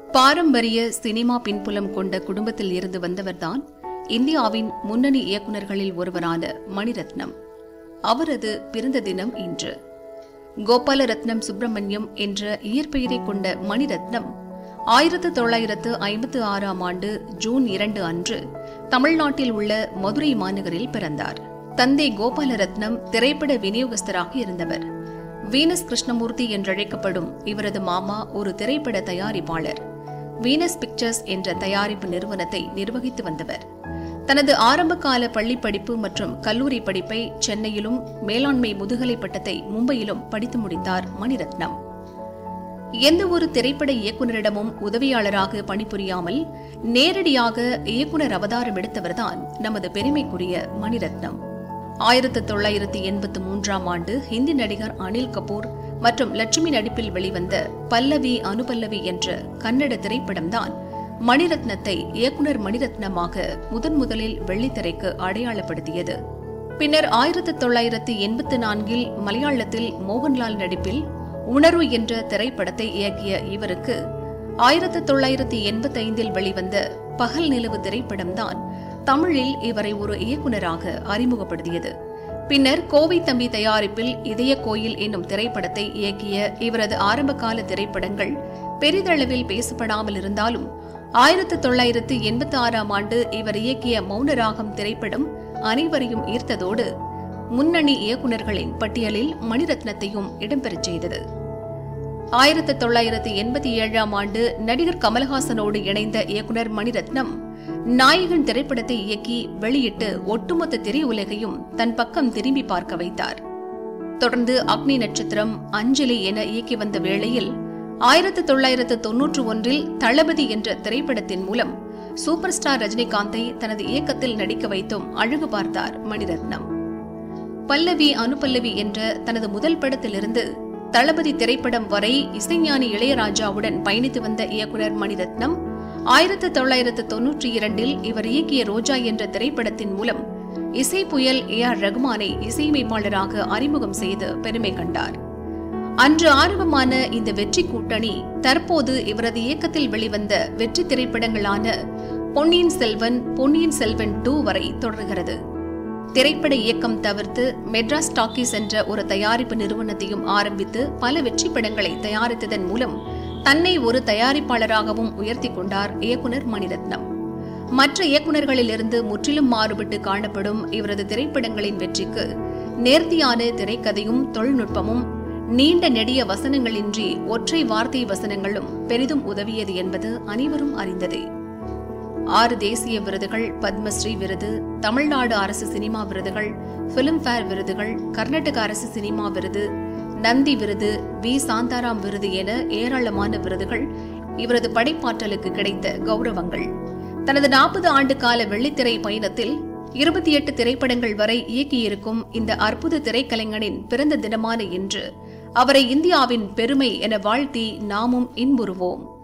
பாரம்பரிய சினிமா பின்புலம் கொண்ட குடும்பத்தில் இருந்து வந்தவர்தான் இந்தியாவின் முன்னணி இயக்குநர்களில் ஒருவரான மணிரத்னம் அவரது பிறந்த தினம் இன்று கோபாலரத்னம் சுப்பிரமணியம் என்ற இயற்பெயரை கொண்ட மணிரத்னம் ஆயிரத்து தொள்ளாயிரத்து ஐம்பத்து ஆறாம் ஆண்டு ஜூன் இரண்டு அன்று தமிழ்நாட்டில் உள்ள மதுரை மாநகரில் பிறந்தார் தந்தை கோபாலரத்னம் திரைப்பட விநியோகஸ்தராக இருந்தவர் வீனஸ் கிருஷ்ணமூர்த்தி என்றழைக்கப்படும் இவரது மாமா ஒரு திரைப்பட தயாரிப்பாளர் வீனஸ் பிக்சர்ஸ் என்ற தயாரிப்பு நிறுவனத்தை நிர்வகித்து வந்தவர் தனது ஆரம்பகால பள்ளிப் படிப்பு மற்றும் கல்லூரி படிப்பை சென்னையிலும் மேலாண்மை முதுகலை பட்டத்தை மும்பையிலும் படித்து முடித்தார் மணிரத்னம் எந்த ஒரு திரைப்பட இயக்குனரிடமும் உதவியாளராக பணிபுரியாமல் நேரடியாக இயக்குனர் அவதாரம் எடுத்தவர்தான் நமது பெருமைக்குரிய மணிரத்னம் ஆயிரத்து தொள்ளாயிரத்து எண்பத்து மூன்றாம் ஆண்டு ஹிந்தி நடிகர் அனில் கபூர் மற்றும் லட்சுமி நடிப்பில் வெளிவந்த பல்லவி அனுபல்லவி என்ற கன்னட திரைப்படம்தான் மணிரத்னத்தை இயக்குனர் மணிரத்னமாக முதன் முதலில் வெள்ளித்திரைக்கு அடையாளப்படுத்தியது பின்னர் ஆயிரத்து தொள்ளாயிரத்து எண்பத்து நான்கில் மலையாளத்தில் மோகன்லால் நடிப்பில் உணர்வு என்ற திரைப்படத்தை இயக்கிய இவருக்கு ஆயிரத்து தொள்ளாயிரத்து எண்பத்தைந்தில் வெளிவந்த பகல் நிலவு திரைப்படம்தான் தமிழில் இவரை ஒரு இயக்குனராக அறிமுகப்படுத்தியது பின்னர் கோவை தம்பி தயாரிப்பில் இதய கோயில் என்னும் திரைப்படத்தை இயக்கிய இவரது ஆரம்பகால திரைப்படங்கள் பெரிதளவில் பேசப்படாமல் இருந்தாலும் ஆயிரத்து தொள்ளாயிரத்து எண்பத்தி ஆறாம் ஆண்டு இவர் இயக்கிய மௌனராகம் திரைப்படம் அனைவரையும் ஈர்த்ததோடு முன்னணி இயக்குநர்களின் பட்டியலில் மணிரத்னத்தையும் இடம்பெறச் செய்தது ஆயிரத்து தொள்ளாயிரத்து எண்பத்தி ஏழாம் ஆண்டு நடிகர் கமல்ஹாசனோடு இணைந்த இயக்குனர் மணிரத்னம் நாயகன் திரைப்படத்தை இயக்கி வெளியிட்டு ஒட்டுமொத்த திரையுலகையும் தன் பக்கம் திரும்பி பார்க்க வைத்தார் தொடர்ந்து அக்னி நட்சத்திரம் அஞ்சலி என இயக்கி வந்த வேளையில் ஆயிரத்து தொள்ளாயிரத்து தொன்னூற்று ஒன்றில் தளபதி என்ற திரைப்படத்தின் மூலம் சூப்பர் ஸ்டார் ரஜினிகாந்தை தனது இயக்கத்தில் நடிக்க வைத்தும் அழகு பார்த்தார் மணிரத்னம் பல்லவி அனுபல்லவி என்ற தனது முதல் படத்திலிருந்து தளபதி திரைப்படம் வரை இசைஞானி இளையராஜாவுடன் பயணித்து வந்த இயக்குனர் மணிரத்னம் ஆயிரத்து தொள்ளாயிரத்து தொன்னூற்றி இரண்டில் இவர் இயக்கிய ரோஜா என்ற திரைப்படத்தின் மூலம் இசை புயல் ஏ ஆர் ரகுமானை இசையமைப்பாளராக அறிமுகம் செய்து பெருமை கண்டார் அன்று ஆரம்பமான இந்த வெற்றி கூட்டணி தற்போது இவரது இயக்கத்தில் வெளிவந்த வெற்றி திரைப்படங்களான பொன்னியின் செல்வன் பொன்னியின் செல்வன் டூ வரை தொடர்கிறது திரைப்பட இயக்கம் தவிர்த்து மெட்ராஸ் டாக்கீஸ் என்ற ஒரு தயாரிப்பு நிறுவனத்தையும் ஆரம்பித்து பல வெற்றி படங்களை தயாரித்ததன் மூலம் தன்னை ஒரு தயாரிப்பாளராகவும் உயர்த்தி கொண்டார் இயக்குனர் மணிரத்னம் மற்ற இயக்குநர்களிலிருந்து முற்றிலும் மாறுபட்டு காணப்படும் இவரது திரைப்படங்களின் வெற்றிக்கு நேர்த்தியான திரைக்கதையும் தொழில்நுட்பமும் நீண்ட நெடிய வசனங்களின்றி ஒற்றை வார்த்தை வசனங்களும் பெரிதும் உதவியது என்பது அனைவரும் அறிந்ததே ஆறு தேசிய விருதுகள் பத்மஸ்ரீ விருது தமிழ்நாடு அரசு சினிமா விருதுகள் பிலிம்பேர் விருதுகள் கர்நாடக அரசு சினிமா விருது நந்தி விருது வி சாந்தாராம் விருது என ஏராளமான விருதுகள் இவரது படைப்பாற்றலுக்கு கிடைத்த கௌரவங்கள் தனது நாற்பது ஆண்டு கால வெள்ளித்திரை பயணத்தில் இருபத்தி எட்டு திரைப்படங்கள் வரை இயக்கியிருக்கும் இந்த அற்புத திரைக்கலைஞனின் பிறந்த தினமான இன்று அவரை இந்தியாவின் பெருமை என வாழ்த்தி நாமும் இன்புறுவோம்